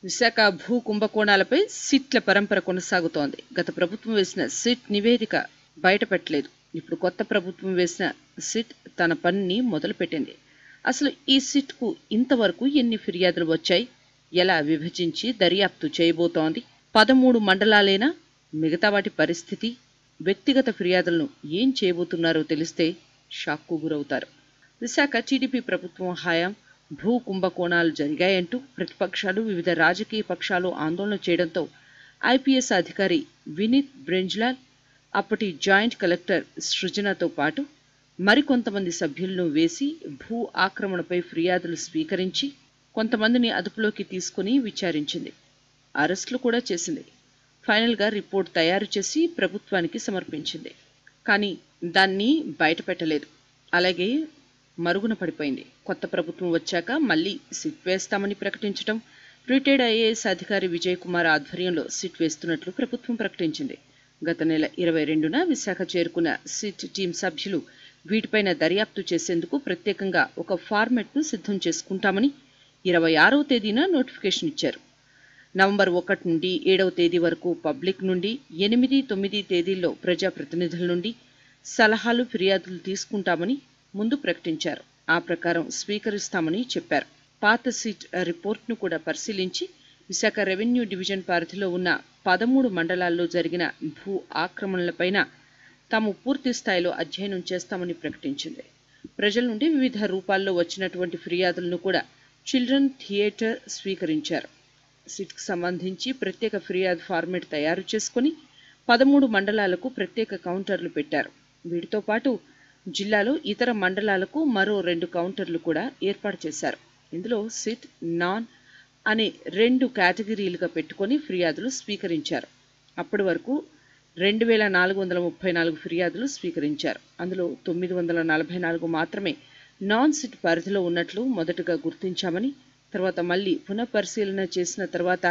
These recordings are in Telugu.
విశాఖ భూ కుంభకోణాలపై సిట్ల పరంపర కొనసాగుతోంది గత ప్రభుత్వం వేసిన సిట్ నివేదిక బయటపెట్టలేదు ఇప్పుడు కొత్త ప్రభుత్వం వేసిన సిట్ తన పనిని మొదలుపెట్టింది అసలు ఈ సిట్కు ఇంతవరకు ఎన్ని ఫిర్యాదులు వచ్చాయి ఎలా విభజించి దర్యాప్తు చేయబోతోంది పదమూడు మండలాలేనా మిగతా వాటి పరిస్థితి వ్యక్తిగత ఫిర్యాదులను ఏం చేయబోతున్నారో తెలిస్తే షాక్కు గురవుతారు విశాఖ టీడీపీ ప్రభుత్వం హయాం భూ కుంభకోణాలు జరిగాయంటూ ప్రతిపక్షాలు వివిధ రాజకీయ పక్షాలు ఆందోళన చేయడంతో ఐపీఎస్ అధికారి వినీత్ బ్రెంజ్లాల్ అప్పటి జాయింట్ కలెక్టర్ సృజనతో పాటు మరికొంతమంది సభ్యులను వేసి భూ ఆక్రమణపై ఫిర్యాదులు స్వీకరించి కొంతమందిని అదుపులోకి తీసుకుని విచారించింది అరెస్టులు కూడా చేసింది ఫైనల్గా రిపోర్ట్ తయారు చేసి ప్రభుత్వానికి సమర్పించింది కానీ దాన్ని బయటపెట్టలేదు అలాగే మరుగున పడిపోయింది కొత్త ప్రభుత్వం వచ్చాక మళ్ళీ సిట్ వేస్తామని ప్రకటించడం రిటైర్డ్ ఐఏఎస్ అధికారి విజయ్ కుమార్ ఆధ్వర్యంలో సిట్ వేస్తున్నట్లు ప్రభుత్వం ప్రకటించింది గత నెల ఇరవై రెండున విశాఖ చేరుకున్న సిట్ టీం సభ్యులు వీటిపైన దర్యాప్తు చేసేందుకు ప్రత్యేకంగా ఒక ఫార్మెట్ను సిద్ధం చేసుకుంటామని ఇరవై ఆరవ తేదీన నోటిఫికేషన్ ఇచ్చారు నవంబర్ ఒకటి నుండి ఏడవ తేదీ వరకు పబ్లిక్ నుండి ఎనిమిది తొమ్మిది తేదీల్లో ప్రజాప్రతినిధుల నుండి సలహాలు ఫిర్యాదులు తీసుకుంటామని ముందు ప్రకటించారు ఆ ప్రకారం స్వీకరిస్తామని చెప్పారు పాత సీట్ రిపోర్ట్ను కూడా పరిశీలించి విశాఖ రెవెన్యూ డివిజన్ పరిధిలో ఉన్న పదమూడు మండలాల్లో జరిగిన భూ ఆక్రమణలపైన తాము పూర్తి స్థాయిలో అధ్యయనం చేస్తామని ప్రకటించింది ప్రజల నుండి వివిధ రూపాల్లో వచ్చినటువంటి ఫిర్యాదులను కూడా చిల్డ్రన్ థియేటర్ స్వీకరించారు సిట్కి సంబంధించి ప్రత్యేక ఫిర్యాదు ఫార్మేట్ తయారు చేసుకుని పదమూడు మండలాలకు ప్రత్యేక కౌంటర్లు పెట్టారు వీటితో పాటు జిల్లాలో ఇతర మండలాలకు మరో రెండు కౌంటర్లు కూడా ఏర్పాటు చేశారు ఇందులో సిట్ నాన్ అనే రెండు కేటగిరీలుగా పెట్టుకొని ఫిర్యాదులు స్వీకరించారు అప్పటి వరకు రెండు వేల నాలుగు వందల ముప్పై నాలుగు ఫిర్యాదులు స్వీకరించారు అందులో తొమ్మిది వందల నలభై నాలుగు మాత్రమే నాన్ సిట్ పరిధిలో ఉన్నట్లు మొదటగా గుర్తించామని తర్వాత మళ్ళీ పునఃపరిశీలన చేసిన తర్వాత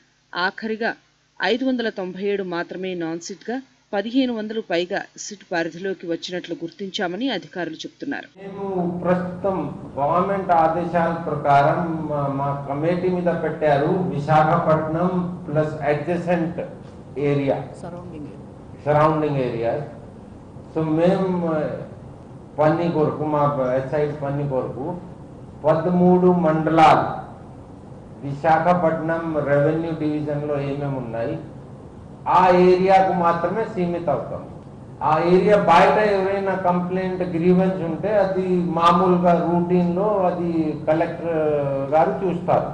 ఆఖరిగా ఐదు వందల తొంభై ఏడు మాత్రమే నాన్ సిట్గా పదిహేను వందలు పైగా సిట్ పరిధిలోకి వచ్చినట్లు గుర్తించామని అధికారులు చెబుతున్నారు మేము ప్రస్తుతం గవర్నమెంట్ ఆదేశాల ప్రకారం మా- మా కమిటీ మీద పెట్టారు Visakhapatnam plus adjacent area surrounding surrounding areas so మేము పన్ని కొరకు మా సైడ్ పన్ని కొరకు పదమూడు మండలాలు విశాఖపట్నం రెవెన్యూ డివిజన్లో ఏమేమి ఉన్నాయి ఆ ఏరియాకు మాత్రమే సీమిత అవుతాం ఆ ఏరియా బయట ఎవరైనా కంప్లైంట్ గ్రీవెన్స్ ఉంటే అది మామూలుగా రూటీన్లో అది కలెక్టర్ గారు చూస్తారు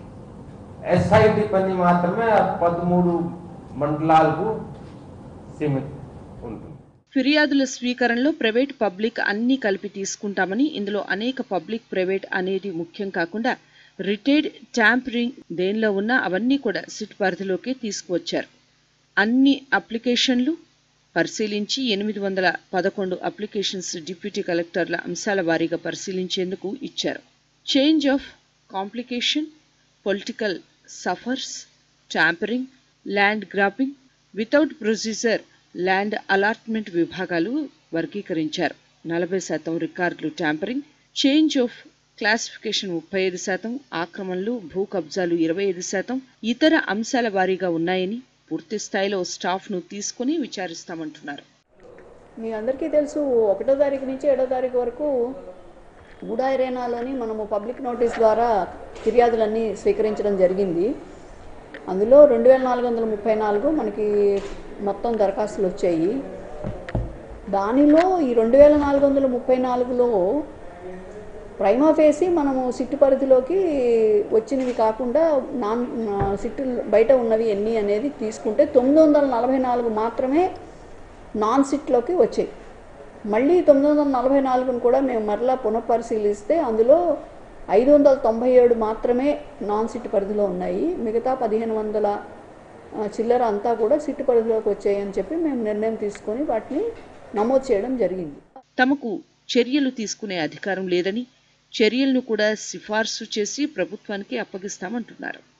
ఎస్ఐటి పని మాత్రమే ఆ పదమూడు మండలాలకు సీమిత ఉంటుంది ఫిర్యాదుల స్వీకరణలో ప్రైవేట్ పబ్లిక్ అన్నీ కలిపి తీసుకుంటామని ఇందులో అనేక పబ్లిక్ ప్రైవేట్ అనేది ముఖ్యం కాకుండా రిటైర్డ్ ట్యాంపరింగ్ దేనిలో ఉన్నా అవన్నీ కూడా సిట్ పరిధిలోకి తీసుకువచ్చారు అన్ని అప్లికేషన్లు పరిశీలించి ఎనిమిది వందల పదకొండు అప్లికేషన్స్ డిప్యూటీ కలెక్టర్ల అంశాల వారీగా పరిశీలించేందుకు ఇచ్చారు change of complication political suffers tampering land grabbing without procedure land allotment విభాగాలు వర్గీకరించారు నలభై శాతం రికార్డులు ట్యాంపరింగ్ చేంజ్ ఆఫ్ క్లాసిఫికేషన్ ముప్పై ఐదు శాతం ఆక్రమణలు భూ కబ్జాలు ఇరవై ఐదు శాతం ఇతర అంశాల వారీగా ఉన్నాయని పూర్తి స్థాయిలో స్టాఫ్ను తీసుకుని విచారిస్తామంటున్నారు మీ అందరికీ తెలుసు ఒకటో తారీఖు నుంచి ఏడో తారీఖు వరకు గూడా ఎరేనాలోని మనము పబ్లిక్ నోటీస్ ద్వారా ఫిర్యాదులన్నీ స్వీకరించడం జరిగింది అందులో రెండు వేల నాలుగు వందల ముప్పై నాలుగు మనకి మొత్తం దరఖాస్తులు వచ్చాయి దానిలో ఈ రెండు వేల నాలుగు వందల ముప్పై నాలుగులో ప్రైమా ఫేసి మనము సిట్టు పరిధిలోకి వచ్చినవి కాకుండా నాన్ ఆ, సిట్టు బయట ఉన్నవి ఎన్ని అనేది తీసుకుంటే తొమ్మిది వందల నలభై నాలుగు మాత్రమే నాన్ సిట్లోకి వచ్చాయి మళ్ళీ తొమ్మిది వందల నలభై నాలుగును కూడా మేము మరలా పునఃపరిశీలిస్తే అందులో ఐదు వందల తొంభై ఏడు మాత్రమే నాన్ సిట్ పరిధిలో ఉన్నాయి మిగతా పదిహేను వందల ఆ, చిల్లర అంతా కూడా సిట్టు పరిధిలోకి వచ్చాయని చెప్పి మేము నిర్ణయం తీసుకొని వాటిని నమోదు చేయడం జరిగింది తమకు చర్యలు తీసుకునే అధికారం లేదని చర్యలను కూడా సిఫార్సు చేసి ప్రభుత్వానికి అప్పగిస్తామంటున్నారు